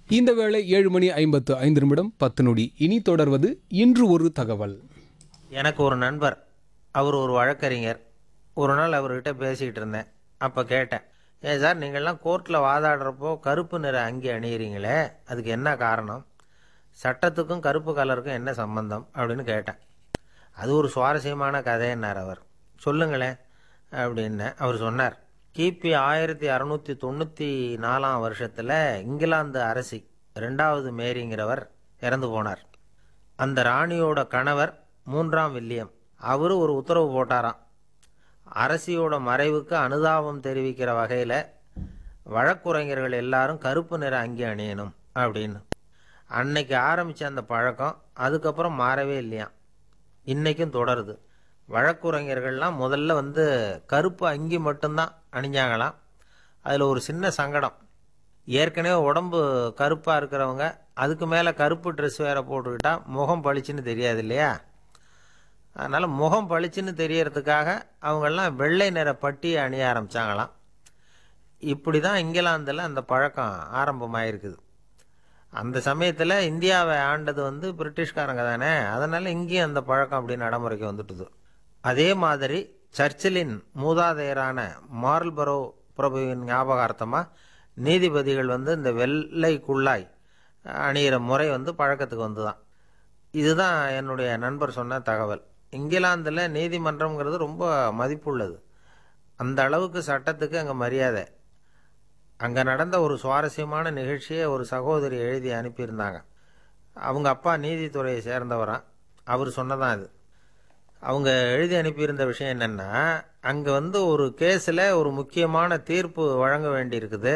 இந்த வேளை ஏழு மணி ஐம்பத்து ஐந்து நிமிடம் பத்து நொடி இனி தொடர்வது இன்று ஒரு தகவல் எனக்கு ஒரு நண்பர் அவர் ஒரு வழக்கறிஞர் ஒரு நாள் அவர்கிட்ட பேசிக்கிட்டு இருந்தேன் அப்போ கேட்டேன் ஏன் சார் நீங்கள்லாம் கோர்ட்டில் வாதாடுறப்போ கருப்பு நிற அங்கி அணியிறீங்களே அதுக்கு என்ன காரணம் சட்டத்துக்கும் கருப்பு கலருக்கும் என்ன சம்பந்தம் அப்படின்னு கேட்டேன் அது ஒரு சுவாரஸ்யமான கதைன்னார் அவர் சொல்லுங்களேன் அப்படின்னு அவர் சொன்னார் கிபி ஆயிரத்தி அறநூற்றி தொண்ணூற்றி நாலாம் வருஷத்தில் இங்கிலாந்து அரசி ரெண்டாவது மேரிங்கிறவர் இறந்து போனார் அந்த ராணியோட கணவர் மூன்றாம் வில்லியம் அவரு ஒரு உத்தரவு போட்டாராம் அரசியோட மறைவுக்கு அனுதாபம் தெரிவிக்கிற வகையில் வழக்குரைஞர்கள் எல்லாரும் கருப்பு நிற அங்கி அணியணும் அப்படின்னு அன்னைக்கு ஆரம்பித்த அந்த பழக்கம் அதுக்கப்புறம் மாறவே இல்லையாம் இன்னைக்கும் தொடருது வழக்குரைஞர்கள்லாம் முதல்ல வந்து கருப்பு அங்கி மட்டும்தான் அணிஞ்சாங்களாம் அதில் ஒரு சின்ன சங்கடம் ஏற்கனவே உடம்பு கருப்பாக இருக்கிறவங்க அதுக்கு மேலே கருப்பு ட்ரெஸ் வேற போட்டுக்கிட்டா முகம் பளிச்சுன்னு தெரியாது இல்லையா அதனால் முகம் பளிச்சுன்னு தெரியறதுக்காக அவங்கெல்லாம் வெள்ளை நிற பட்டி அணிய ஆரம்பித்தாங்களாம் இப்படி தான் இங்கிலாந்தில் அந்த பழக்கம் ஆரம்பமாயிருக்குது அந்த சமயத்தில் இந்தியாவை ஆண்டது வந்து பிரிட்டிஷ்காரங்க தானே அதனால் இங்கேயும் அந்த பழக்கம் அப்படி நடைமுறைக்கு வந்துட்டுது அதே மாதிரி சர்ச்சிலின் மூதாதையரான மார்ல்பரோ பிரபுவின் ஞாபகார்த்தமாக நீதிபதிகள் வந்து இந்த வெள்ளை குள்ளாய் அணியிற முறை வந்து பழக்கத்துக்கு வந்து தான் இதுதான் என்னுடைய நண்பர் சொன்ன தகவல் இங்கிலாந்தில் நீதிமன்றம்ங்கிறது ரொம்ப மதிப்புள்ளது அந்த அளவுக்கு சட்டத்துக்கு அங்கே மரியாதை அங்கே நடந்த ஒரு சுவாரஸ்யமான நிகழ்ச்சியை ஒரு சகோதரி எழுதி அனுப்பியிருந்தாங்க அவங்க அப்பா நீதித்துறையை சேர்ந்தவராம் அவர் சொன்னதான் இது அவங்க எழுதி அனுப்பியிருந்த விஷயம் என்னென்னா அங்கே வந்து ஒரு கேஸில் ஒரு முக்கியமான தீர்ப்பு வழங்க வேண்டியிருக்குது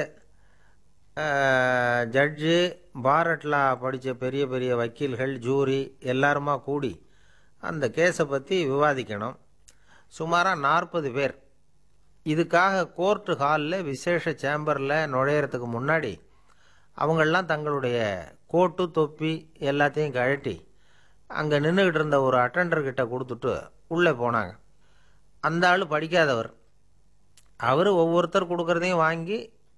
ஜட்ஜு பாரட்லா படித்த பெரிய பெரிய வக்கீல்கள் ஜூரி எல்லாருமா கூடி அந்த கேஸை பற்றி விவாதிக்கணும் சுமாராக நாற்பது பேர் இதுக்காக கோர்ட்டு ஹாலில் விசேஷ சேம்பரில் நுழையிறதுக்கு முன்னாடி அவங்கெல்லாம் தங்களுடைய கோட்டு தொப்பி எல்லாத்தையும் கழட்டி அங்கே நின்றுக்கிட்டு இருந்த ஒரு அட்டண்டர்கிட்ட கொடுத்துட்டு உள்ளே போனாங்க அந்த ஆள் படிக்காதவர் அவர் ஒவ்வொருத்தர் கொடுக்குறதையும் வாங்கி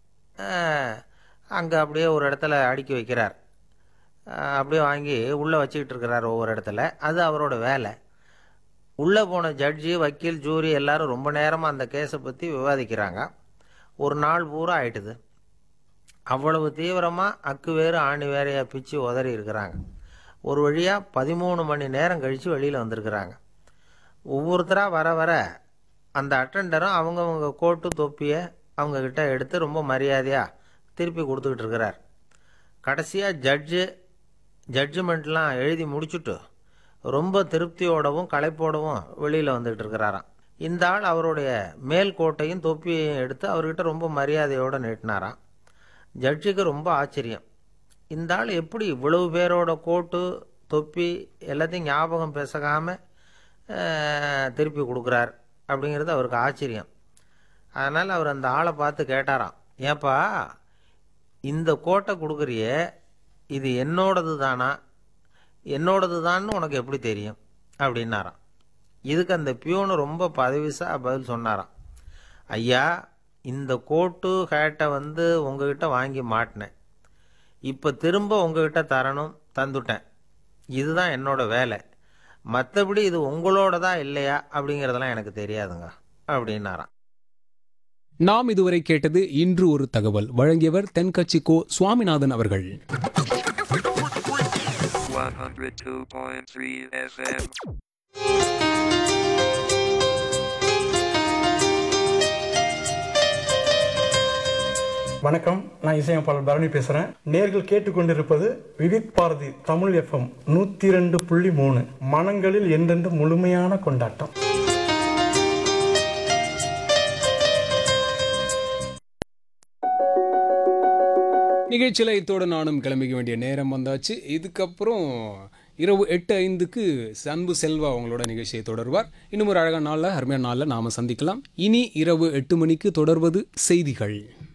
அங்கே அப்படியே ஒரு இடத்துல அடுக்கி வைக்கிறார் அஹ், அப்படியே வாங்கி உள்ளே வச்சுக்கிட்டு இருக்கிறார் ஒவ்வொரு இடத்துல அது அவரோட வேலை உள்ளே போன ஜட்ஜி வக்கீல் ஜூரி எல்லாரும் ரொம்ப நேரமாக அந்த கேஸை பற்றி விவாதிக்கிறாங்க ஒரு நாள் பூரா ஆயிட்டுது அவ்வளவு தீவிரமாக அக்கு வேறு ஆணி வேறையாக பிச்சு உதறி இருக்கிறாங்க ஒரு வழியாக பதிமூணு மணி நேரம் கழித்து வெளியில் வந்திருக்கிறாங்க ஒவ்வொருத்தராக வர வர அந்த அட்டெண்டரும் அவங்கவங்க கோட்டு தொப்பியை அவங்கக்கிட்ட எடுத்து ரொம்ப மரியாதையாக திருப்பி கொடுத்துக்கிட்டு இருக்கிறார் கடைசியாக ஜட்ஜு ஜட்ஜ்மெண்ட்லாம் எழுதி முடிச்சுட்டு ரொம்ப திருப்தியோடவும் களைப்போடவும் வெளியில் வந்துகிட்டு இருக்கிறாராம் இந்த ஆள் அவருடைய மேல் கோட்டையும் தொப்பியையும் எடுத்து அவர்கிட்ட ரொம்ப மரியாதையோடு நீட்டினாராம் ஜட்ஜுக்கு ரொம்ப ஆச்சரியம் இந்த ஆள் எப்படி இவ்வளவு பேரோட கோட்டு தொப்பி எல்லாத்தையும் ஞாபகம் பேசகாமல் திருப்பி கொடுக்குறார் அப்படிங்கிறது அவருக்கு ஆச்சரியம் அதனால் அவர் அந்த ஆளை பார்த்து கேட்டாராம் ஏப்பா இந்த கோட்டை கொடுக்குறியே இது என்னோடது தானா என்னோடது தான்னு உனக்கு எப்படி தெரியும் அப்படின்னாராம் இதுக்கு அந்த பியூனு ரொம்ப பதவிசா பதில் சொன்னாராம் ஐயா இந்த கோட்டு ஹேட்டை வந்து உங்ககிட்ட வாங்கி மாட்டினேன் இப்போ திரும்ப உங்ககிட்ட தரணும் தந்துட்டேன் இதுதான் என்னோட வேலை மற்றபடி இது உங்களோடதா இல்லையா அப்படிங்கிறதெல்லாம் எனக்கு தெரியாதுங்க அப்படின்னாராம் நாம் இதுவரை கேட்டது இன்று ஒரு தகவல் வழங்கியவர் தென்கட்சி கோ சுவாமிநாதன் அவர்கள் 102.3 FM. வணக்கம் நான் இசையமைப்பாளர் பரணி பேசுறேன் நேர்கள் கேட்டுக்கொண்டிருப்பது விவித் பாரதி தமிழ் எஃப்எம் நூத்தி ரெண்டு புள்ளி மூணு மனங்களில் என்றென்று முழுமையான கொண்டாட்டம் நிகழ்ச்சியில் இத்தோடு நானும் கிளம்பிக்க வேண்டிய நேரம் வந்தாச்சு இதுக்கப்புறம் இரவு எட்டு ஐந்துக்கு அன்பு செல்வா அவங்களோட நிகழ்ச்சியை தொடர்வார் இன்னும் ஒரு அழகான நாளில் அருமையான நாளில் நாம் சந்திக்கலாம் இனி இரவு எட்டு மணிக்கு தொடர்வது செய்திகள்